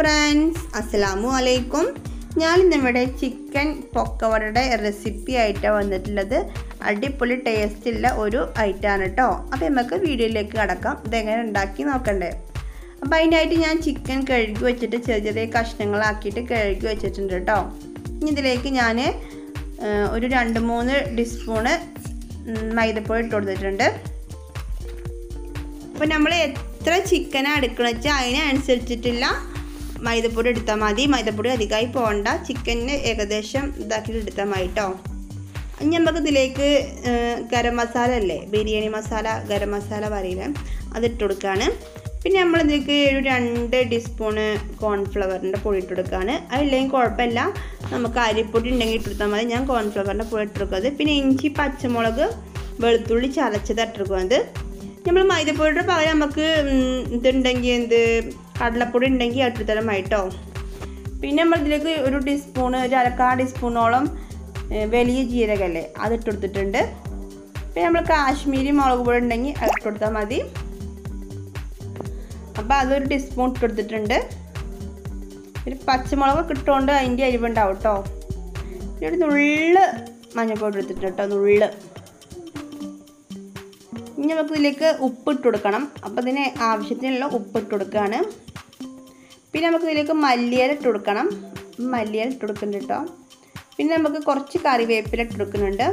friends അസ്സലാമു അലൈക്കും ഞാൻ ഇന്നിവിടെ ചിക്കൻ പൊക്കവടയുടെ റെസിപ്പി ആയിട്ടാണ് വന്നിട്ടുള്ളത് അടിപൊളി ടേസ്റ്റുള്ള ഒരു ഐറ്റമാണ് കേട്ടോ അപ്പോൾ നമുക്ക് വീഡിയോയിലേക്ക് കടക്കാം ഇതെങ്ങനെ ഉണ്ടാക്കി നോക്കണ്ടേ അപ്പോൾ അതിനായിട്ട് ഞാൻ ചിക്കൻ കഴുകി വെച്ചിട്ട് ചെറിയ ചെറിയ കഷ്ണങ്ങളാക്കിയിട്ട് കഴുകി വെച്ചിട്ടുണ്ട് കേട്ടോ ഇനി ഇതിലേക്ക് ഞാൻ ഒരു രണ്ട് മൂന്ന് ടീസ്പൂണ് മൈദപ്പൊടി ഇട്ട് കൊടുത്തിട്ടുണ്ട് അപ്പോൾ നമ്മൾ എത്ര ചിക്കനാണ് എടുക്കണമെന്ന് വെച്ചാൽ അതിനനുസരിച്ചിട്ടുള്ള മൈദപ്പൊടി എടുത്താൽ മതി മൈദപ്പൊടി അധികമായി പോകണ്ട ചിക്കന് ഏകദേശം ഇതാക്കിയിട്ട് എടുത്താൽ മതി കേട്ടോ ഇനി നമുക്ക് ഇതിലേക്ക് ഗരം മസാല അല്ലേ ബിരിയാണി മസാല ഗരം മസാല പറയില്ല അതിട്ട് കൊടുക്കുകയാണ് പിന്നെ നമ്മൾ ഇതിലേക്ക് ഒരു രണ്ട് ടീസ്പൂണ് കോൺഫ്ലവറിൻ്റെ പൊടി ഇട്ട് കൊടുക്കുകയാണ് അതില്ലെങ്കിൽ കുഴപ്പമില്ല നമുക്ക് അരിപ്പൊടി ഉണ്ടെങ്കിൽ ഇട്ട് കൊടുത്താൽ മതി ഞാൻ കോൺഫ്ലവറിൻ്റെ പൊടി ഇട്ട് കൊടുക്കുന്നത് പിന്നെ ഇഞ്ചി പച്ചമുളക് വെളുത്തുള്ളി ചതച്ചത് ഇട്ട് കൊടുക്കുന്നത് നമ്മൾ മൈദപ്പൊടിയുടെ പകരം നമുക്ക് ഇതുണ്ടെങ്കിൽ എന്ത് കടലപ്പൊടി ഉണ്ടെങ്കിൽ അടുത്തരം ആയിട്ടോ പിന്നെ നമ്മൾ ഇതിലേക്ക് ഒരു ടീസ്പൂൺ ഒരു അരക്കാ ടീസ്പൂണോളം വലിയ ജീരകല്ലേ അത് ഇട്ട് കൊടുത്തിട്ടുണ്ട് പിന്നെ നമ്മൾ കാശ്മീരി മുളക് പൊടി ഉണ്ടെങ്കിൽ അത് ഇട്ട് കൊടുത്താൽ മതി അപ്പോൾ അതൊരു ടീസ്പൂൺ ഇട്ട് കൊടുത്തിട്ടുണ്ട് ഒരു പച്ചമുളക് കിട്ടുകൊണ്ട് അതിൻ്റെ അരിവുണ്ടാവും കേട്ടോ പിന്നെ ഒരു നുള്ള് മഞ്ഞൾപ്പൊടി എടുത്തിട്ടുണ്ട് കേട്ടോ നുള്ള് ഇനി നമുക്ക് ഇതിലേക്ക് ഉപ്പ് ഇട്ട് കൊടുക്കണം അപ്പോൾ ഇതിന് ആവശ്യത്തിനുള്ള ഉപ്പ് ഇട്ട് കൊടുക്കുകയാണ് പിന്നെ നമുക്ക് ഇതിലേക്ക് മല്ലിയില ഇട്ട് കൊടുക്കണം മല്ലിയില ഇട്ട് കൊടുക്കുന്നുണ്ട് കേട്ടോ പിന്നെ നമുക്ക് കുറച്ച് കറിവേപ്പില ഇട്ട് കൊടുക്കുന്നുണ്ട്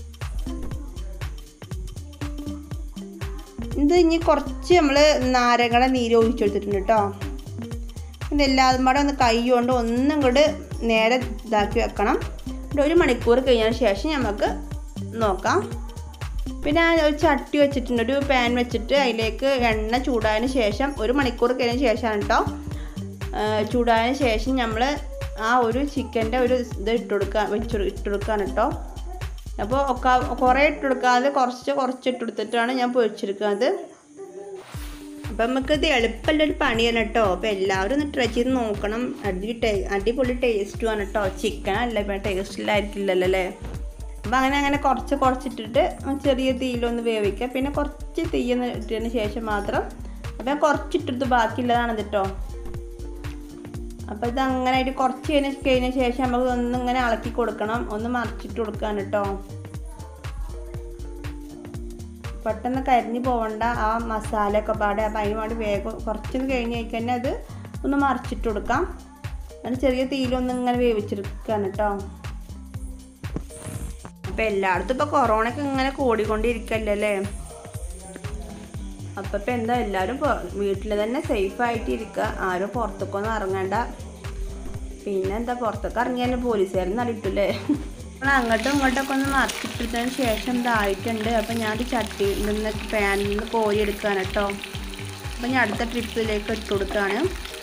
ഇത് ഇനി കുറച്ച് നമ്മൾ നാരങ്ങളെ നീര് ഒഴിച്ചു കൊടുത്തിട്ടുണ്ട് കേട്ടോ ഇതെല്ലാതും കൂടെ ഒന്ന് കൈ കൊണ്ട് ഒന്നും കൂടെ നേരെ ഇതാക്കി വെക്കണം ഒരു മണിക്കൂർ കഴിഞ്ഞതിന് ശേഷം നമുക്ക് നോക്കാം പിന്നെ ഒരു ചട്ടി വെച്ചിട്ടുണ്ട് ഒരു പാൻ വെച്ചിട്ട് അതിലേക്ക് എണ്ണ ചൂടായതിന് ശേഷം ഒരു മണിക്കൂർ കഴിഞ്ഞതിന് ശേഷമാണ് കേട്ടോ ചൂടായതിന് ശേഷം നമ്മൾ ആ ഒരു ചിക്കൻ്റെ ഒരു ഇത് ഇട്ട് കൊടുക്കുക വെച്ച് ഇട്ട് കൊടുക്കുകയാണ് കേട്ടോ അപ്പോൾ ഒക്കെ കുറേ ഇട്ട് കൊടുക്കാതെ കുറച്ച് കുറച്ച് ഇട്ട് കൊടുത്തിട്ടാണ് ഞാൻ പൊരിച്ചെടുക്കുന്നത് അപ്പം നമുക്ക് ഇത് എളുപ്പമുള്ളൊരു പണിയാണ് കേട്ടോ അപ്പോൾ എല്ലാവരും ഒന്ന് ട്രൈ ചെയ്ത് നോക്കണം അടി ടേ അടിപൊളി ടേസ്റ്റുമാണ് കേട്ടോ ചിക്കൻ അല്ല ഇപ്പം ടേസ്റ്റിലായിരിക്കില്ലല്ലോ അല്ലേ അപ്പം അങ്ങനെ അങ്ങനെ കുറച്ച് കുറച്ചിട്ടിട്ട് ചെറിയ തീയിലൊന്ന് വേവിക്കുക പിന്നെ കുറച്ച് തീയൊന്ന് ഇട്ടതിന് ശേഷം മാത്രം അപ്പം കുറച്ചിട്ടിട്ട് ബാക്കിയുള്ളതാണ് കേട്ടോ അപ്പോൾ ഇത് അങ്ങനെ ആയിട്ട് കുറച്ച് കഴിഞ്ഞ കഴിഞ്ഞ ശേഷം നമുക്ക് ഒന്ന് ഇങ്ങനെ ഇളക്കി കൊടുക്കണം ഒന്ന് മറിച്ചിട്ട് കൊടുക്കാൻ കേട്ടോ പെട്ടെന്ന് കരിഞ്ഞു പോകണ്ട ആ മസാല ഒക്കെ പാടെ അപ്പം അതിന് വേണ്ടി വേഗം കുറച്ചൊന്ന് കഴിഞ്ഞ് കഴിഞ്ഞാൽ അത് ഒന്ന് മറിച്ചിട്ട് കൊടുക്കാം അതിന് ചെറിയ തീയിലൊന്ന് ഇങ്ങനെ വേവിച്ചെടുക്കുകയാണ് കേട്ടോ അപ്പം എല്ലായിടത്തും ഇപ്പോൾ കൊറോണയൊക്കെ ഇങ്ങനെ കൂടിക്കൊണ്ടിരിക്കല്ലേ അല്ലേ അപ്പം ഇപ്പം എന്താ എല്ലാവരും വീട്ടിൽ തന്നെ സേഫായിട്ട് ഇരിക്കുക ആരും പുറത്തേക്കൊന്നും ഇറങ്ങണ്ട പിന്നെ എന്താ പുറത്തേക്ക് ഇറങ്ങിയാൽ പോലീസുകാരും നല്ലിട്ടില്ലേ നമ്മൾ അങ്ങോട്ടും ഇങ്ങോട്ടൊക്കെ ഒന്ന് മറിച്ചിട്ടതിന് ശേഷം ഇതായിട്ടുണ്ട് അപ്പം ഞാൻ ഒരു ചട്ടിയിൽ നിന്ന് പാനിൽ നിന്ന് കോരി എടുക്കുകയാണ് കേട്ടോ അപ്പം ഞാൻ അടുത്ത ട്രിപ്പിലേക്ക് ഇട്ട് കൊടുക്കുകയാണ്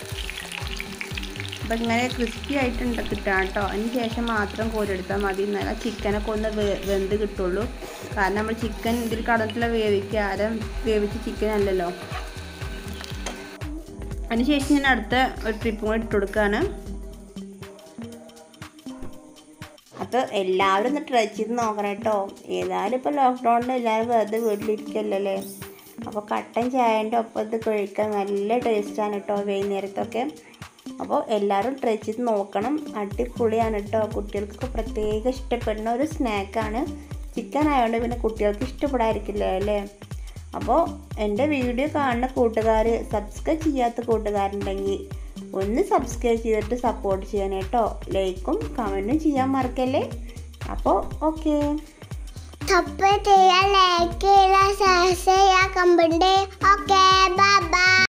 അപ്പം ഇങ്ങനെ ക്രിസ്പി ആയിട്ടുണ്ട് കിട്ടാം കേട്ടോ അതിന് ശേഷം മാത്രം കോരിയെടുത്താൽ മതി എന്നാൽ ചിക്കനൊക്കെ ഒന്ന് വെന്ത് കിട്ടുള്ളൂ കാരണം നമ്മൾ ചിക്കൻ ഇതിൽ കടന്നിട്ടുള്ള വേവിക്കുക ആരും വേവിച്ച ചിക്കൻ അല്ലല്ലോ അതിനുശേഷം ഞാൻ അടുത്ത ഒരു ട്രിപ്പും കൂടി ഇട്ട് കൊടുക്കുകയാണ് അപ്പോൾ എല്ലാവരും ഒന്ന് ട്രൈ ചെയ്ത് നോക്കണം കേട്ടോ ഏതായാലും ഇപ്പോൾ ലോക്ക്ഡൗണിൽ എല്ലാവരും വെറുതെ വീട്ടിലിരിക്കല്ലേ അപ്പോൾ കട്ടൻ ചായൻ്റെ ഒപ്പം ഇത് കഴിക്കാൻ നല്ല ടേസ്റ്റാണ് കേട്ടോ വൈകുന്നേരത്തൊക്കെ അപ്പോൾ എല്ലാവരും ട്രൈ ചെയ്ത് നോക്കണം അടിപൊളിയാണ് കേട്ടോ കുട്ടികൾക്കൊക്കെ പ്രത്യേകം ഇഷ്ടപ്പെടുന്ന ഒരു സ്നാക്കാണ് ചിക്കൻ ആയതുകൊണ്ട് പിന്നെ കുട്ടികൾക്ക് ഇഷ്ടപ്പെടാതിരിക്കില്ല അല്ലേ അപ്പോൾ എൻ്റെ വീഡിയോ കാണുന്ന കൂട്ടുകാർ സബ്സ്ക്രൈബ് ചെയ്യാത്ത കൂട്ടുകാരുണ്ടെങ്കിൽ ഒന്ന് സബ്സ്ക്രൈബ് ചെയ്തിട്ട് സപ്പോർട്ട് ചെയ്യാൻ കേട്ടോ ലൈക്കും കമൻറ്റും ചെയ്യാൻ മറക്കല്ലേ അപ്പോൾ ഓക്കെ സപ്പോർട്ട് ചെയ്യുക ലൈക്ക് ചെയ്യുക ഷെയർ ചെയ്യുക കമ്പണ്ട് ഓക്കെ ബൈ